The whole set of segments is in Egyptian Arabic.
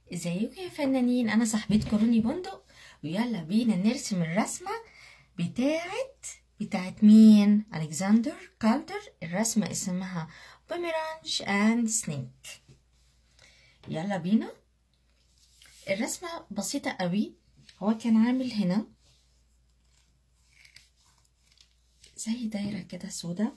ازيكم يا فنانين انا صاحبتكم روني بندق ويلا بينا نرسم الرسمة بتاعت بتاعت مين الكسندر كالدر الرسمة اسمها بوميرانج اند سنيك يلا بينا الرسمة بسيطة قوي هو كان عامل هنا زي دايرة كده سودا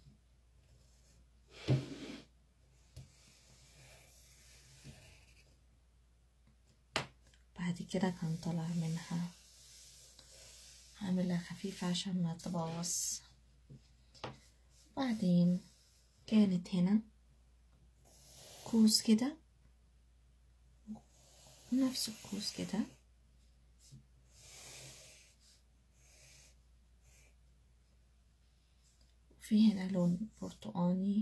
بعد كده كان طالع منها عاملها خفيفة عشان ما تبوظ بعدين كانت هنا كوز كده نفس الكوز كده وفي هنا لون برتقاني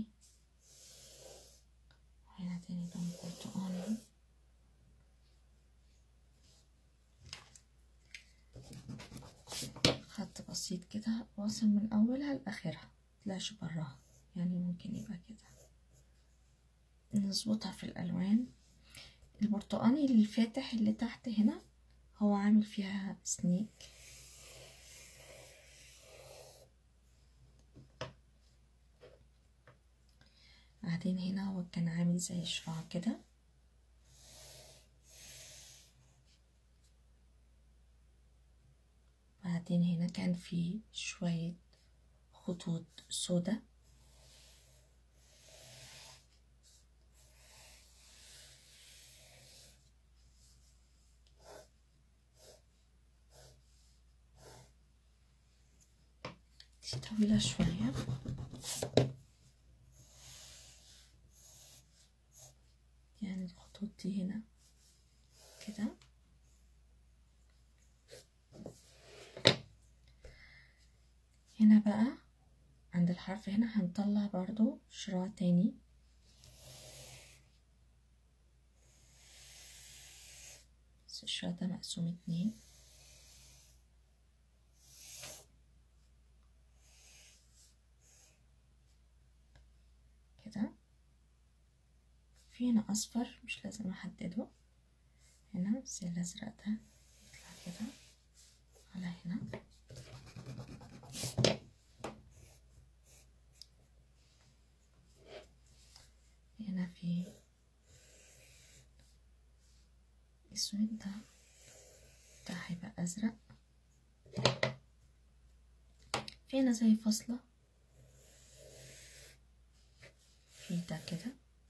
وهنا تاني لون برتقاني خط بسيط كده واصل من اولها لاخرها مطلعش براها يعني ممكن يبقى كده نظبطها في الالوان البرتقاني الفاتح اللي تحت هنا هو عامل فيها سنيك بعدين هنا هو كان عامل زي شراع كده بعدين هنا كان في شوية خطوط سودا دي طويلة شوية يعني الخطوط دي هنا كده هنا بقى عند الحرف هنا هنطلع برضو شراع تاني بس الشراع ده مقسوم اتنين كده في هنا اصفر مش لازم احدده هنا بس الازرق ده يطلع كده على هنا هنا في اسود ده ده هيبقى ازرق في هنا زي فاصلة في ده كده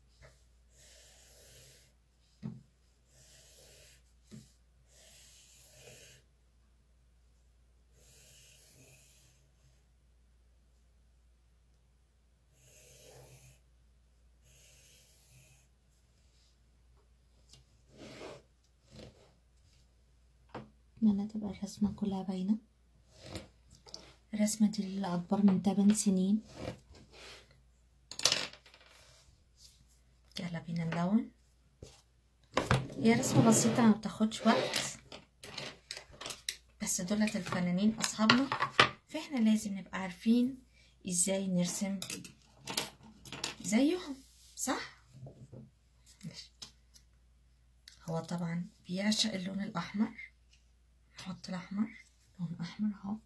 أتمنى تبقى الرسمة كلها باينة الرسمة دي اللي أكبر من 8 سنين يلا بينا نلون هي رسمة بسيطة ما بتاخدش وقت بس دولت الفنانين أصحابنا فاحنا لازم نبقى عارفين ازاي نرسم زيهم صح؟ ماشي. هو طبعا بيعشق اللون الأحمر نحط الأحمر لون أحمر اهو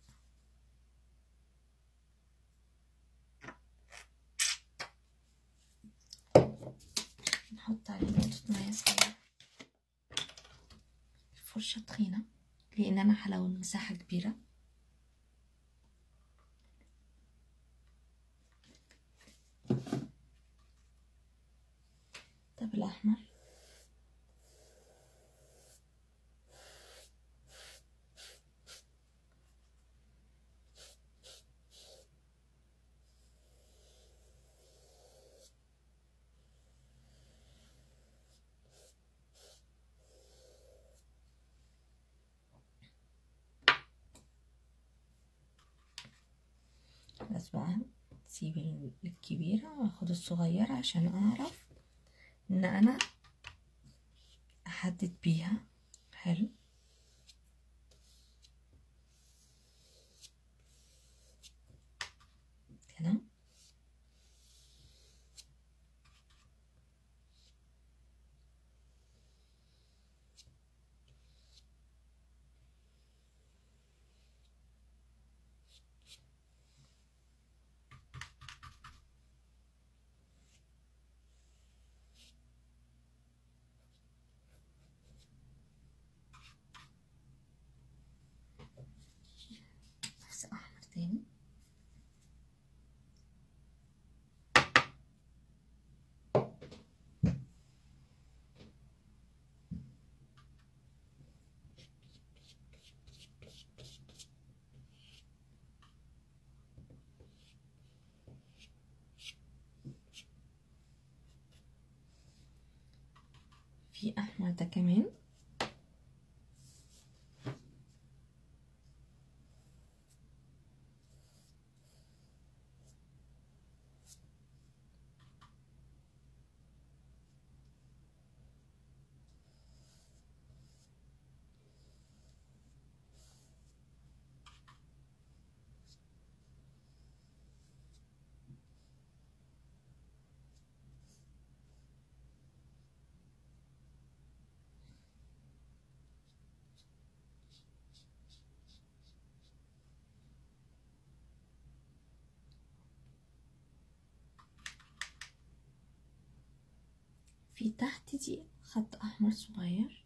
نحط عليه نقطة مية صغيرة فرشة تخينة لأن أنا هلون مساحة كبيرة ده بالأحمر بس بقى تسيب الكبيرة واخد الصغيرة عشان اعرف ان انا احدد بيها حلو كده في احمر ده كمان في تحت دي خط احمر صغير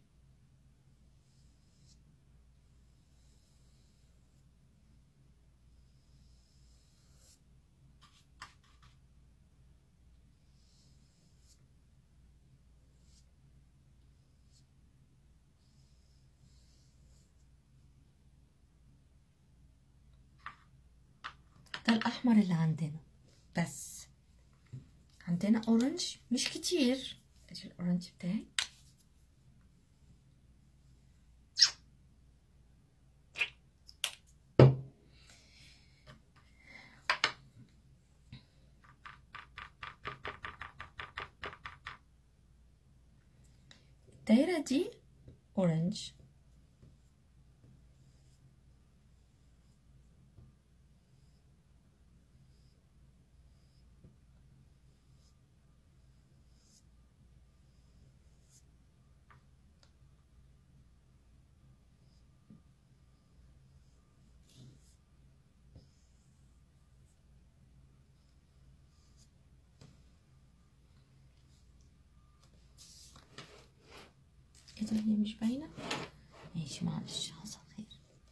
ده الاحمر اللي عندنا بس عندنا اورنج مش كتير ادي الاورنج بتاعي الدايرة دي اورنج كده هي مش باينة ماشي معلش حصل خير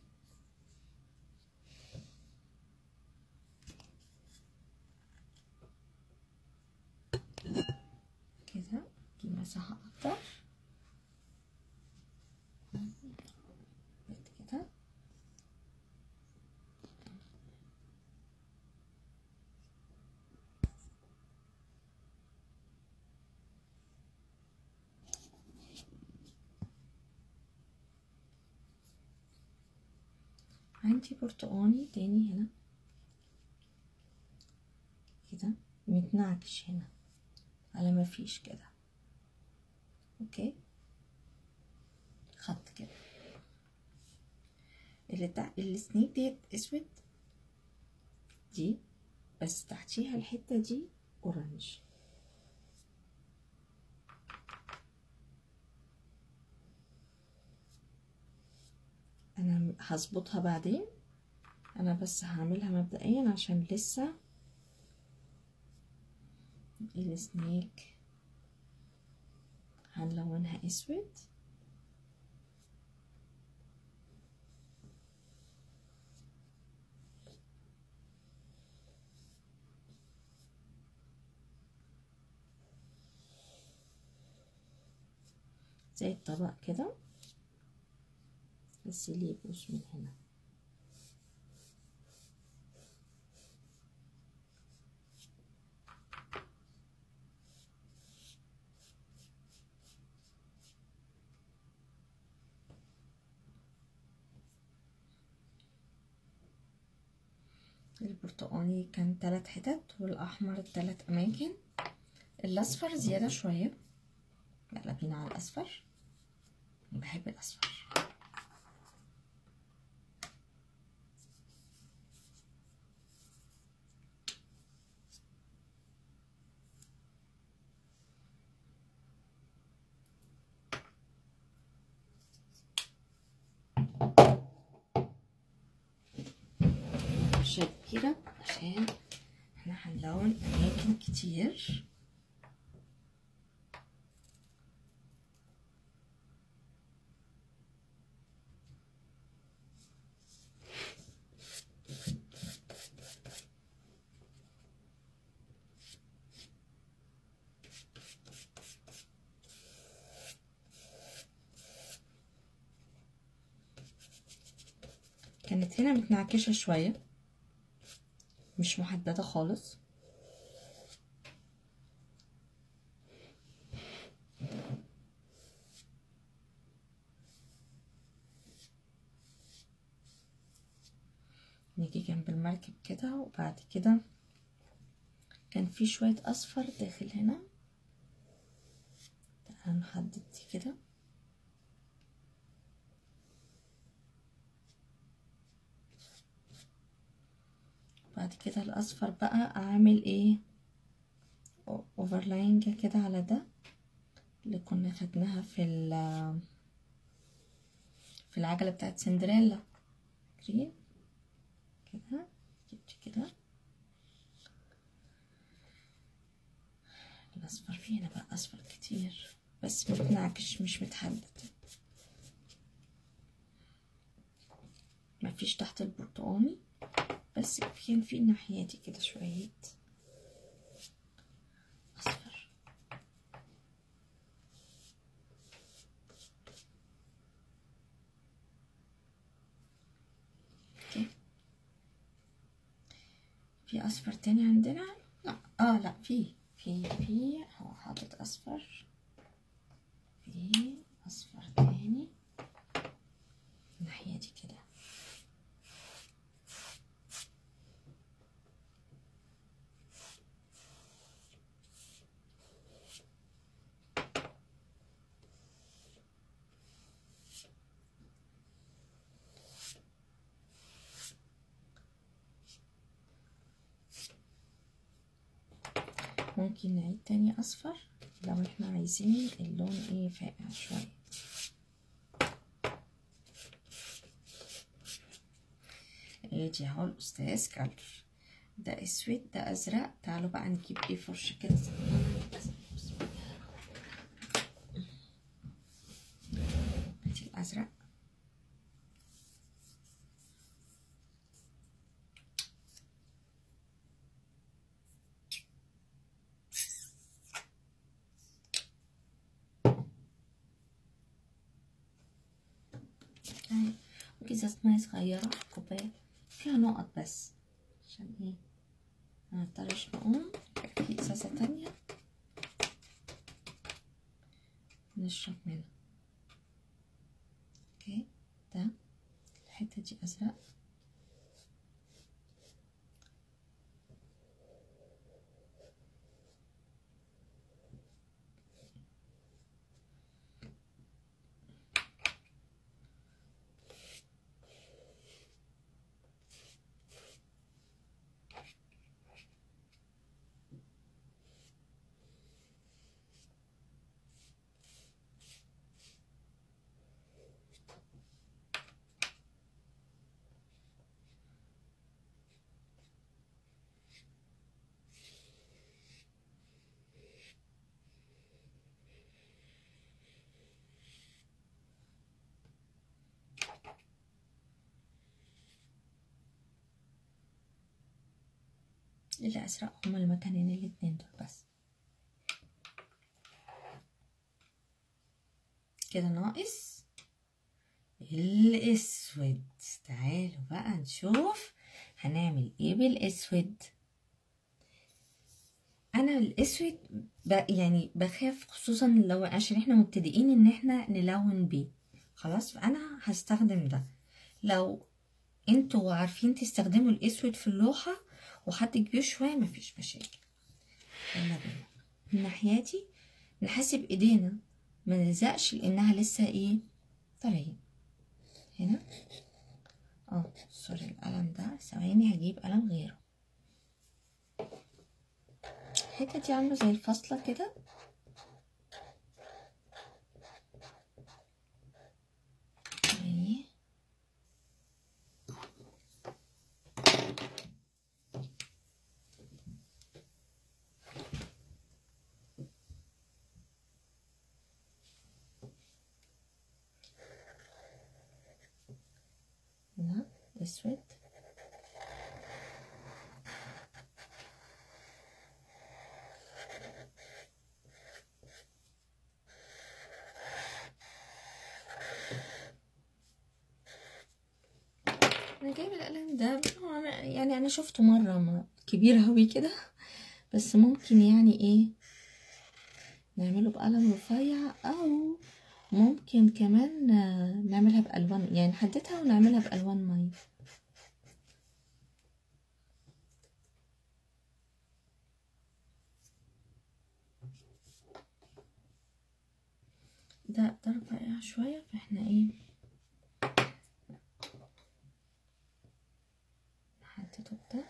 كده دي مساحة أكتر كده عندي برتقاني تاني هنا كده متنعكش هنا على ما فيش كده اوكي خط كده اللي تحت السنيك ديت اسود دي بس تحتيها الحتة دي اورنج انا هظبطها بعدين انا بس هعملها مبدئيا عشان لسه السنيك هنلونها اسود زي الطبق كده بس اللي يبوس من هنا البرتقاني كان تلات حتت والاحمر تلات اماكن الاصفر زياده شويه يلا بينا على الاصفر بحب الاصفر بالشكل كده عشان احنا هنلون اماكن كتير كانت هنا متنعكشة شوية مش محددة خالص جنب المركب كده وبعد كده كان في شوية أصفر داخل هنا تعالى نحدد دي كده بعد كده الأصفر بقى أعمل ايه اوفرلاينج كده على ده اللي كنا خدناها في ال في العجلة بتاعت سندريلا فاكرين كده جبت كده الأصفر فيه هنا بقى أصفر كتير بس متنعكش مش متحدد مفيش تحت البرتقاني بس كان في الناحية دي كده شوية أصفر اوكي في أصفر تاني عندنا لا اه لا في في في هو حاطط أصفر في أصفر تاني الناحية دي كده ممكن نعيد تاني اصفر لو احنا عايزين اللون ايه فاقع شوية ادي اهو الاستاذ كلر ده اسود ده ازرق تعالوا بقى نجيب ايه فرشة كده ادي الازرق اهي وكيسة مية صغيرة كوباية فيها نقط بس عشان ايه منضطرش نقوم في ازازة تانية نشرب منها اوكي ده الحتة دي ازرق الأزرق هما المكانين الاتنين دول بس كده ناقص الأسود تعالوا بقى نشوف هنعمل ايه بالأسود أنا الأسود ب... يعني بخاف خصوصا لو عشان احنا مبتدئين ان احنا نلون بيه خلاص فأنا هستخدم ده لو انتوا عارفين تستخدموا الأسود في اللوحة وحد كبير شوية مفيش مشاكل يلا بينا من ناحيتي نحاسب ايدينا ما نلزقش لانها لسه ايه طرية هنا اه سوري القلم ده ثواني هجيب قلم غيره الحتة دي عاملة زي الفاصلة كده اهي هنا الاسود انا جايب القلم ده هو أنا- يعني انا شفته مره ما كبير هوي كده بس ممكن يعني ايه نعمله بقلم رفيع او ممكن كمان آه، نعملها بألوان يعني نحددها ونعملها بألوان مية ده درجة رقيقة شوية فاحنا ايه نحدده بده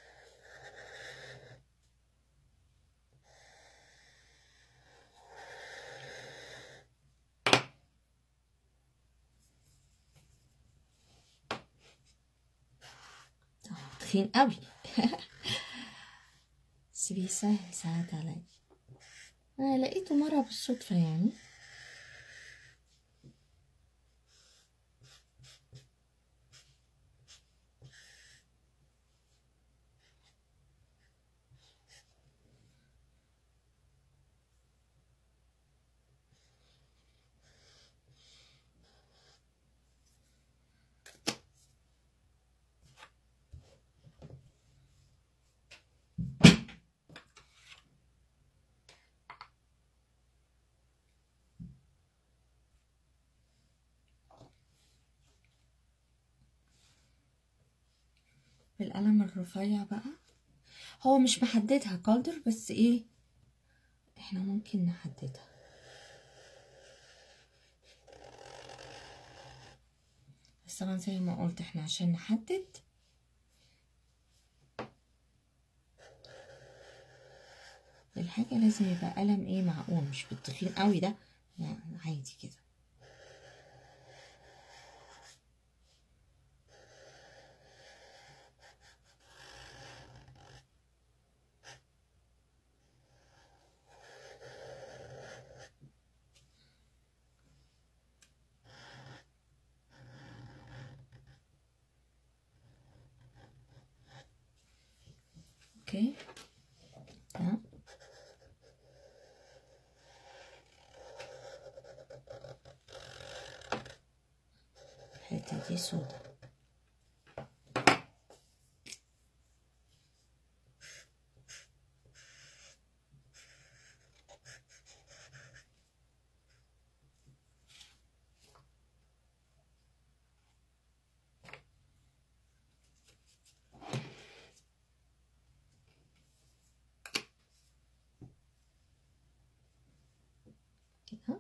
تخين قوي بس بيسهل ساعات عليا انا لقيته مرة بالصدفة يعني بالقلم الرفيع بقى هو مش محددها كالدر بس ايه احنا ممكن نحددها بس طبعا زي ما قلت احنا عشان نحدد الحاجة لازم يبقى قلم ايه معقول مش بالتخين قوي ده لا عادي كده اوكي ده الحتة دي سودا كده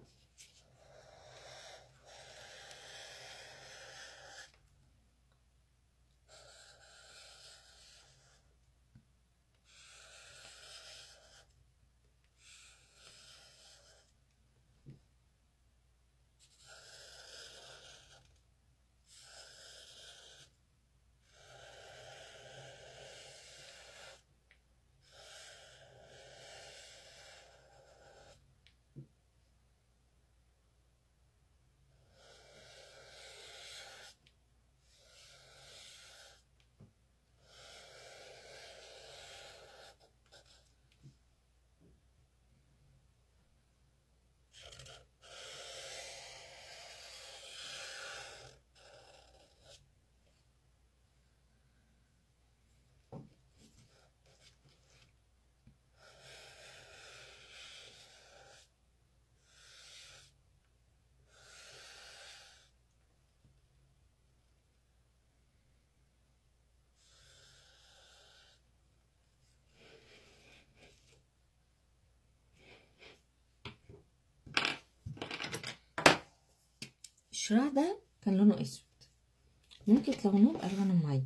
الشراع ده كان لونه اسود ممكن تلونوه بألوان مية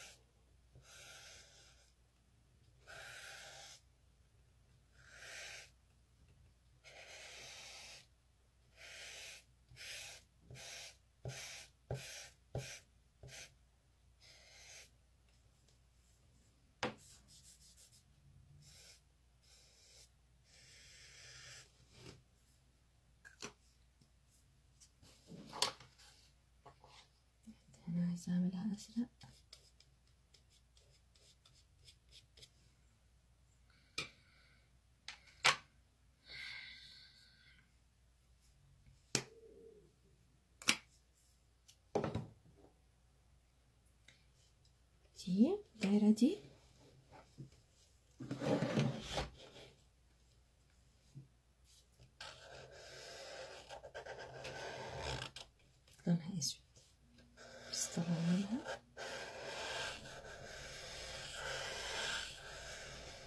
انا عايزة اعملها ازرق دي الدايرة دي لونها اسود بس طبعا منها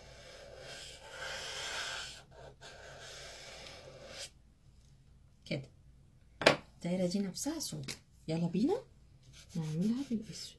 كده الدايرة دي نفسها سودة يلا بينا نعملها بالاسود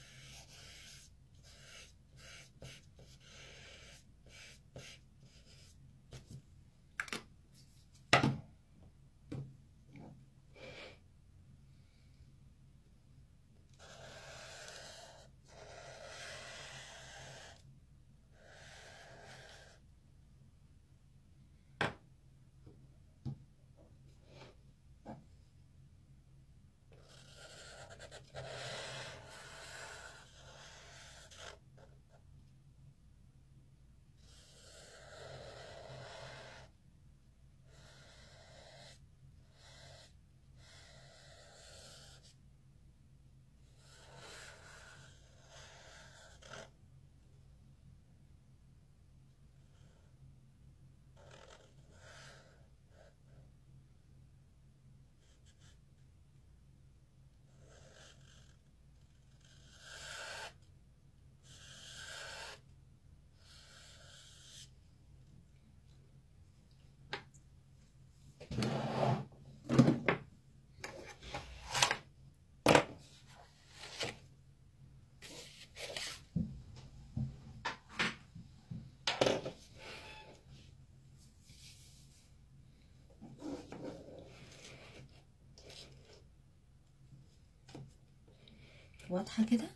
واضحة كده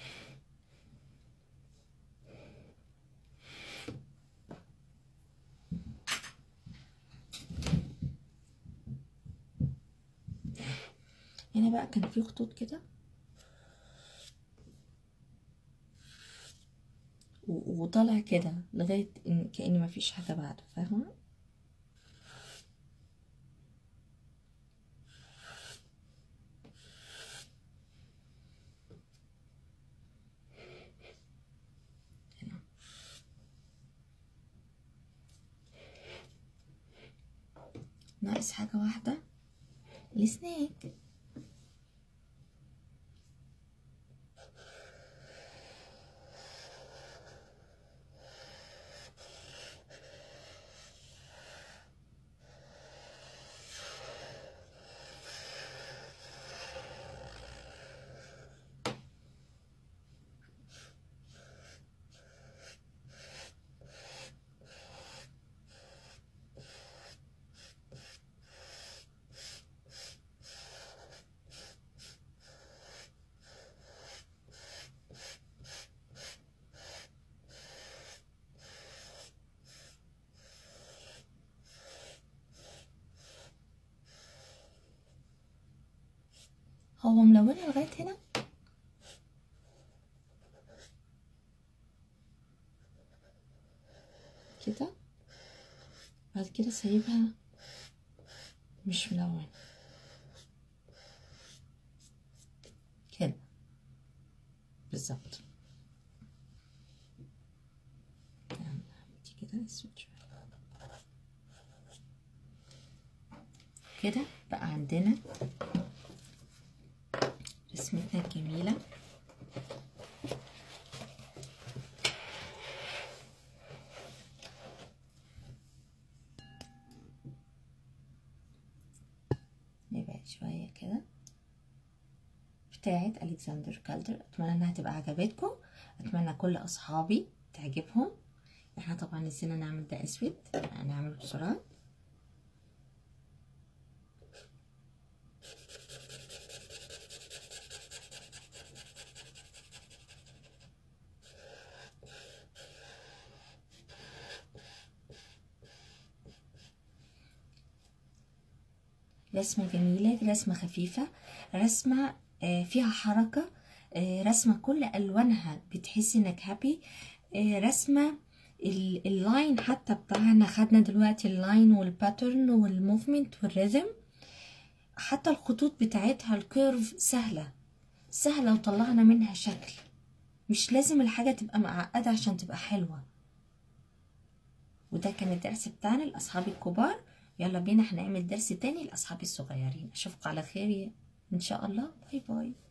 هنا بقى كان في خطوط كده و- وطالع كده لغاية إن كأن مفيش حاجة بعده فاهمة هنا. ناقص حاجة واحدة السنيك هو ملونة لغاية هنا كده بعد كده سايبها مش ملونة كده بالظبط نعمل دي كده اسود شوية كده بقى عندنا رسمتنا الجميلة نبعد شوية كده بتاعت ألكسندر كالدر أتمنى إنها تبقى عجبتكم أتمنى كل أصحابي تعجبهم احنا طبعا نسينا نعمل ده أسود هنعمله بسرعة رسمة جميلة رسمة خفيفة رسمة آه، فيها حركة آه، رسمة كل ألوانها بتحسي إنك هابي آه، رسمة ال- اللاين حتى بتاعنا خدنا دلوقتي اللاين والباترن والموفمنت والريزم حتى الخطوط بتاعتها الكيرف سهلة سهلة وطلعنا منها شكل مش لازم الحاجة تبقى معقدة عشان تبقى حلوة وده كان الدرس بتاعنا لأصحابي الكبار يلا بينا هنعمل درس تاني لأصحابي الصغيرين أشوفكم على خير ان شاء الله باي باي